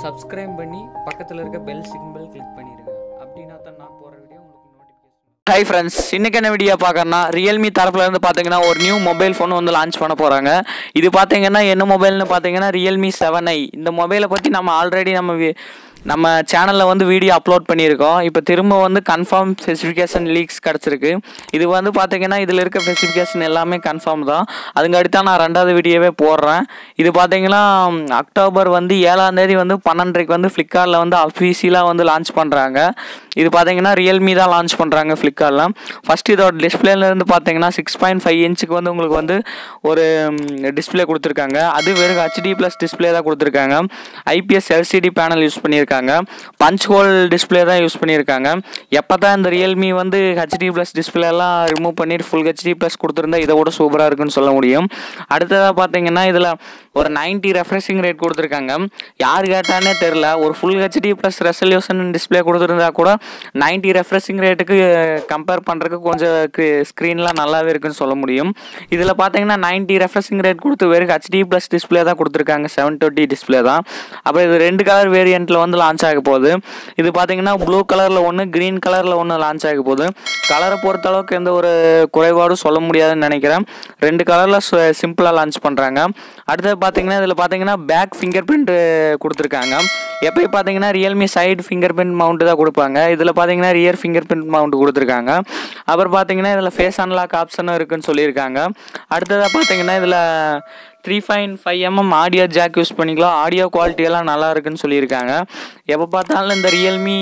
subscribe பண்ணி பக்கத்தில் இருக்க பெல் சிம்பிள் கிளிக் பண்ணிடுங்க அப்படின்னா தான் நான் போகிற வீடியோ உங்களுக்கு நோட்டிஃபிகேஷன் ஹை ஃப்ரெண்ட்ஸ் இன்னைக்கு என்ன வீடியோ பார்க்கறனா ரியல்மி தரப்புல இருந்து பார்த்தீங்கன்னா ஒரு நியூ மொபைல் ஃபோன் வந்து லான்ச் பண்ண போகிறாங்க இது பார்த்தீங்கன்னா என்ன மொபைல்னு பார்த்தீங்கன்னா ரியல்மி செவன் ஐ இந்த மொபைலை பற்றி நம்ம ஆல்ரெடி நம்ம வி- நம்ம சேனலில் வந்து வீடியோ அப்லோட் பண்ணியிருக்கோம் இப்போ திரும்ப வந்து கன்ஃபார்ம் ஸ்பெசிஃபிகேஷன் லீக்ஸ் கிடச்சிருக்கு இது வந்து பார்த்தீங்கன்னா இதில் இருக்க ஸ்பெசிஃபிகேஷன் எல்லாமே கன்ஃபார்ம் தான் அதுங்காட்டி தான் நான் ரெண்டாவது வீடியோவே போடுறேன் இது பார்த்தீங்கன்னா ம், அக்டோபர் வந்து ஏழாம் தேதி வந்து பன்னெண்டரைக்கு வந்து ஃப்ளிப்கார்ட்டில் வந்து அஃபீஷியலாக வந்து லான்ச் பண்ணுறாங்க இது பார்த்தீங்கன்னா ரியல்மி தான் லான்ச் பண்ணுறாங்க ஃப்ளிப்கார்ட்டில் ஃபஸ்ட் இதோட டிஸ்பிளேலேருந்து பார்த்தீங்கன்னா சிக்ஸ் பாயிண்ட் ஃபைவ் இன்ச்சுக்கு வந்து உங்களுக்கு வந்து ஒரு டிஸ்பிளே கொடுத்துருக்காங்க அது வெறும் ஹெச்டி ப்ளஸ் டிஸ்பிளே தான் கொடுத்துருக்காங்க ஐபிஎஸ் எல்சிடி பேனல் யூஸ் பண்ணியிருக்காங்க பஞ்ச் ஹோல் டிஸ்பிளே தான் யூஸ் பண்ணியிருக்காங்க எப்போ தான் இந்த ரியல்மி வந்து ஹெச்டி ப்ளஸ் டிஸ்பிளேலாம் ரிமூவ் பண்ணிட்டு ஃபுல் ஹெச்டி ப்ளஸ் கொடுத்துருந்தா இதை விட சூப்பராக இருக்குன்னு சொல்ல முடியும் அடுத்ததாக பார்த்தீங்கன்னா இதில் ஒரு 90 ரெஃப்ரெஷிங் ரேட் கொடுத்துருக்காங்க யார் கேட்டானே தெரில ஒரு full HD plus resolution display கொடுத்துருந்தா கூட 90 ரெஃப்ரெஷிங் ரேட்டுக்கு கம்பேர் பண்ணுறதுக்கு கொஞ்சம் ஸ்க்ரீன்லாம் நல்லாவே இருக்குன்னு சொல்ல முடியும் இதில் பார்த்தீங்கன்னா 90 ரெஃப்ரெஷிங் ரேட் கொடுத்து வெறும் ஹெச்டி ப்ளஸ் டிஸ்பிளே தான் கொடுத்துருக்காங்க செவன் டுவெண்ட்டி டிஸ்பிளே தான் அப்புறம் இது ரெண்டு கலர் வேரியண்ட்டில் வந்து லான்ச் ஆக போகுது இது பார்த்தீங்கன்னா ப்ளூ கலரில் ஒன்று க்ரீன் கலரில் ஒன்று லான்ச் ஆக போகுது கலரை பொறுத்த அளவுக்கு எந்த ஒரு குறைபாடும் சொல்ல முடியாதுன்னு நினைக்கிறேன் ரெண்டு கலரில் சிம்பிளாக லான்ச் பண்ணுறாங்க அடுத்தது பார்த்தீங்கன்னா இதில் பார்த்தீங்கன்னா பேக் ஃபிங்கர் பிரிண்ட் கொடுத்துருக்காங்க எப்பயும் பார்த்தீங்கன்னா Realme side fingerprint mount தான் கொடுப்பாங்க இதில் பார்த்தீங்கன்னா ரியர் ஃபிங்கர் பிரிண்ட் மவுண்ட் கொடுத்துருக்காங்க அப்புறம் பார்த்தீங்கன்னா இதில் ஃபேஸ் அன்லாக் ஆப்ஷனும் இருக்குன்னு சொல்லியிருக்காங்க அடுத்ததாக பார்த்தீங்கன்னா இதில் three fine five MM audio jack use பண்ணிக்கலாம் ஆடியோ குவாலிட்டியெல்லாம் நல்லா இருக்குன்னு சொல்லியிருக்காங்க எப்போ பார்த்தாலும் இந்த ரியல்மி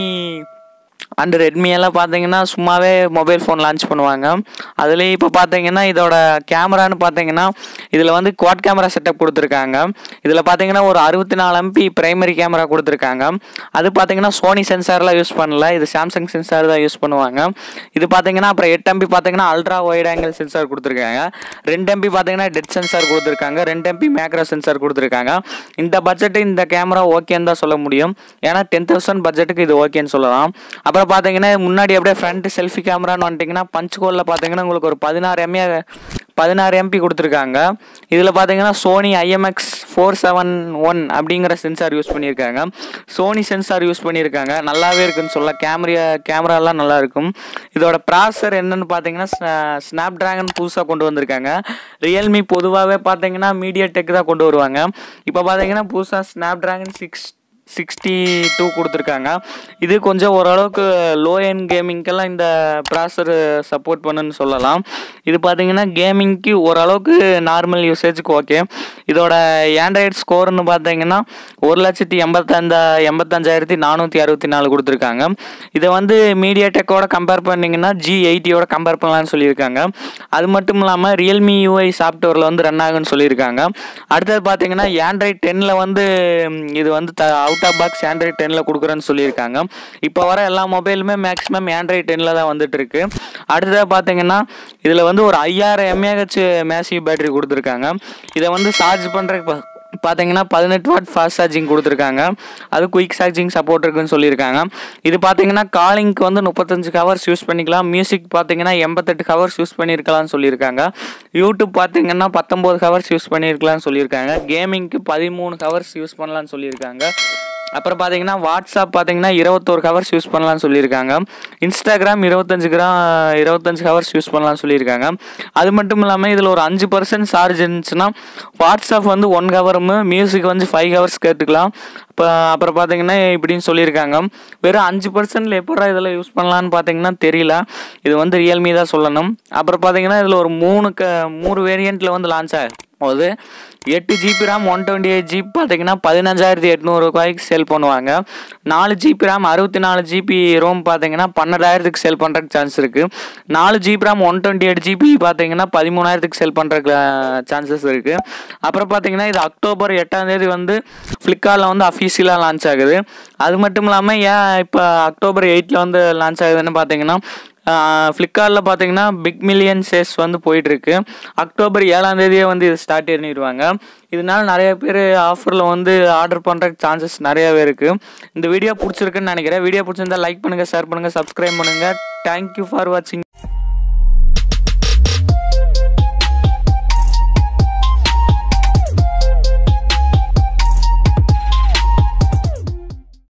அண்ட் ரெட்மி எல்லாம் பார்த்தீங்கன்னா சும்மாவே மொபைல் ஃபோன் லான்ச் பண்ணுவாங்க அதுலேயும் இப்போ பார்த்தீங்கன்னா இதோட கேமரான்னு பார்த்தீங்கன்னா இதில் வந்து குவாட் கேமரா செட்டப் கொடுத்துருக்காங்க இதில் பார்த்தீங்கன்னா ஒரு அறுபத்தி நாலு எம்பி பிரைமரி கேமரா கொடுத்துருக்காங்க அது பார்த்தீங்கன்னா சோனி சென்சார்லாம் யூஸ் பண்ணல இது சாம்சங் சென்சார் தான் யூஸ் பண்ணுவாங்க இது பார்த்தீங்கன்னா அப்புறம் எட்டு எம்பி பார்த்தீங்கன்னா அல்ட்ரா ஒயிட் ஆங்கிள் சென்சார் கொடுத்துருக்காங்க ரெண்டு எம்பி பார்த்தீங்கன்னா டெட் சென்சார் கொடுத்துருக்காங்க ரெண்டு எம்பி மேக்ரோ சென்சார் கொடுத்துருக்காங்க இந்த பட்ஜெட்டு இந்த கேமரா ஓகேன்னு தான் சொல்ல முடியும் ஏன்னா டென் தௌசண்ட் பட்ஜெட்டுக்கு இது ஓகேன்னு சொல்லலாம் அப்புறம் பார்த்தீங்கன்னா முன்னாடி அப்படியே ஃப்ரண்ட் செல்ஃபி கேமரான்னு வந்துட்டிங்கன்னா பஞ்ச் கோலில் பார்த்தீங்கன்னா உங்களுக்கு ஒரு பதினாறு எம்ஏ பதினாறு எம்பி கொடுத்துருக்காங்க இதில் பார்த்தீங்கன்னா Sony IMX four seven one அப்படிங்கிற சென்சார் யூஸ் பண்ணியிருக்காங்க சோனி சென்சார் யூஸ் பண்ணியிருக்காங்க நல்லாவே இருக்குன்னு சொல்ல கேமரா கேமராலாம் நல்லா இருக்கும் இதோட ப்ராசர் என்னன்னு பார்த்தீங்கன்னா ஸ்னாப் ட்ராகன் புதுசாக கொண்டு வந்திருக்காங்க ரியல்மி பொதுவாகவே பார்த்தீங்கன்னா மீடியா டெக் தான் கொண்டு வருவாங்க இப்போ பார்த்தீங்கன்னா புதுசாக Snapdragon six sixty two கொடுத்துருக்காங்க இது கொஞ்சம் ஓரளவுக்கு லோ என் கேமிங்க்கெல்லாம் இந்த ப்ராசர் சப்போர்ட் பண்ணுன்னு சொல்லலாம் இது பார்த்தீங்கன்னா கேமிங்க்கு ஓரளவுக்கு நார்மல் யூசேஜுக்கு ஓகே இதோட ஆண்ட்ராய்டு ஸ்கோர்னு பார்த்தீங்கன்னா ஒரு லட்சத்தி எண்பத்தஞ்சா எண்பத்தஞ்சாயிரத்தி நானூற்றி அறுபத்தி நாலு கொடுத்துருக்காங்க இதை வந்து மீடியா டெக்கோட கம்பேர் பண்ணிங்கன்னா ஜி எயிட்டியோட கம்பேர் பண்ணலாம்னு சொல்லியிருக்காங்க அது மட்டும் இல்லாமல் ரியல்மி யூஐ சாஃப்ட்வேரில் வந்து ரன் ஆகுன்னு சொல்லியிருக்காங்க அடுத்தது பார்த்தீங்கன்னா ஆண்ட்ராய்ட் டென்னில் வந்து ம், இது வந்து the out of box Android டென்னில் கொடுக்குறேன்னு சொல்லியிருக்காங்க இப்போ வர எல்லா மொபைலுமே மேக்ஸிமம் ஆண்ட்ராய்ட் டென்னில் தான் வந்துட்டு இருக்கு அடுத்ததாக பார்த்தீங்கன்னா இதில் வந்து ஒரு ஐயாயிரம் எம்ஏஹெச் மேசிவ் பேட்டரி கொடுத்துருக்காங்க இதை வந்து சார்ஜ் பண்ணுறதுக்கு பார்த்தீங்கன்னா பதினெட்டு வாட் ஃபாஸ்ட் சார்ஜிங் கொடுத்துருக்காங்க அது குயிக் சார்ஜிங் சப்போர்ட் இருக்குன்னு சொல்லியிருக்காங்க இது பார்த்தீங்கன்னா காலிங்க்கு வந்து முப்பத்தஞ்சு ஹவர்ஸ் யூஸ் பண்ணிக்கலாம் மியூசிக் பார்த்தீங்கன்னா எண்பத்தெட்டு ஹவர்ஸ் யூஸ் பண்ணியிருக்கலாம்னு சொல்லியிருக்காங்க யூடியூப் பார்த்தீங்கன்னா பத்தொம்போது ஹவர்ஸ் யூஸ் பண்ணியிருக்கலாம்னு சொல்லியிருக்காங்க கேமிங்க்கு பதிமூணு ஹவர்ஸ் யூஸ் பண்ணலாம்னு சொல்லியிருக்காங்க அப்புறம் பார்த்தீங்கன்னா வாட்ஸ்அப் பார்த்தீங்கன்னா இருபத்தோரு ஹவர்ஸ் யூஸ் பண்ணலாம்னு சொல்லியிருக்காங்க இன்ஸ்டாகிராம் இருபத்தஞ்சு கிராம் இருபத்தஞ்சு ஹவர்ஸ் யூஸ் பண்ணலாம்னு சொல்லியிருக்காங்க அது மட்டும் இல்லாமல் இதில் ஒரு அஞ்சு பர்சன்ட் சார்ஜ் இருந்துச்சுன்னா வாட்ஸ்அப் வந்து ஒன் ஹவரும் மியூசிக் வந்து ஃபைவ் ஹவர்ஸ் கேட்டுக்கலாம் இப்போ அப்புறம் பார்த்தீங்கன்னா இப்படின்னு சொல்லியிருக்காங்க வெறும் அஞ்சு பர்சன்டில் எப்படா இதில் யூஸ் பண்ணலான்னு பார்த்தீங்கன்னா தெரியல இது வந்து ரியல்மி தான் சொல்லணும் அப்புறம் பார்த்தீங்கன்னா இதில் ஒரு மூணு க மூணு வேரியண்ட்டில் வந்து லான்ச் ஆகும் போது எட்டு GB RAM one twenty eight GB பார்த்தீங்கன்னா பதினஞ்சாயிரத்தி எட்நூறு ரூபாய்க்கு சேல் பண்ணுவாங்க நாலு ஜிபி ரேம் அறுபத்தி நாலு ஜிபி ரோம் பார்த்தீங்கன்னா பன்னெண்டாயிரத்துக்கு சேல் பண்ணுறதுக்கு சான்ஸ் இருக்குது நாலு GB RAM one twenty eight GB பார்த்தீங்கன்னா பதிமூணாயிரத்துக்கு சேல் பண்ணுறதுக்கு சான்சஸ் இருக்குது அப்புறம் பார்த்தீங்கன்னா இது அக்டோபர் எட்டாம் தேதி வந்து ஃப்ளிப்கார்ட்டில் வந்து அஃபீஷியலாக லான்ச் ஆகுது அது மட்டும் இல்லாமல் ஏன் இப்போ அக்டோபர் எயிட்டில் வந்து லான்ச் ஆகுதுன்னு பார்த்தீங்கன்னா ஃப்ளிப்கார்ட்டில் பார்த்தீங்கன்னா பிக் மில்லியன் சேஸ் வந்து போயிட்டுருக்கு அக்டோபர் ஏழாம் தேதியே வந்து இது ஸ்டார்ட் பண்ணிடுவாங்க இதனால நிறைய பேர் ஆஃபரில் வந்து ஆர்டர் பண்ணுறதுக்கு சான்சஸ் நிறையாவே இருக்குது இந்த வீடியோ பிடிச்சிருக்குன்னு நினைக்கிறேன் வீடியோ பிடிச்சிருந்தா லைக் பண்ணுங்கள் ஷேர் பண்ணுங்கள் சப்ஸ்கிரைப் பண்ணுங்கள் தேங்க்யூ ஃபார் வாட்சிங்